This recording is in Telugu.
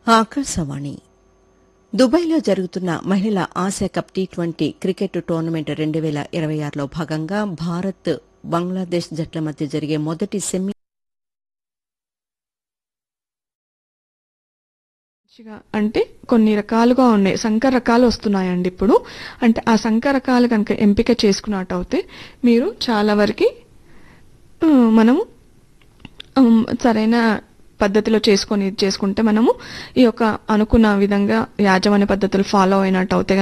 ఆకాశవాణి దుబాయ్లో జరుగుతున్న మహిళల Asia cup T twenty cricket tournament రెండు వేల ఇరవై ఆరులో భాగంగా భారత్ బంగ్లాదేశ్ జట్ల మధ్య జరిగే మొదటి సెమీ మంచిగా అంటే కొన్ని రకాలుగా ఉన్నాయి సంకర రకాలు వస్తున్నాయండి ఇప్పుడు అంటే ఆ సంకర రకాలు కనుక ఎంపిక చేసుకున్నట్టయితే మీరు చాలా వరకు మనము ఉమ్, సరైన పద్ధతిలో చేసుకొని ఇది చేసుకుంటే మనము ఈ యొక్క అనుకున్న విధంగా యాజమాన్య పద్ధతులు ఫాలో అయినట్టు అవుతే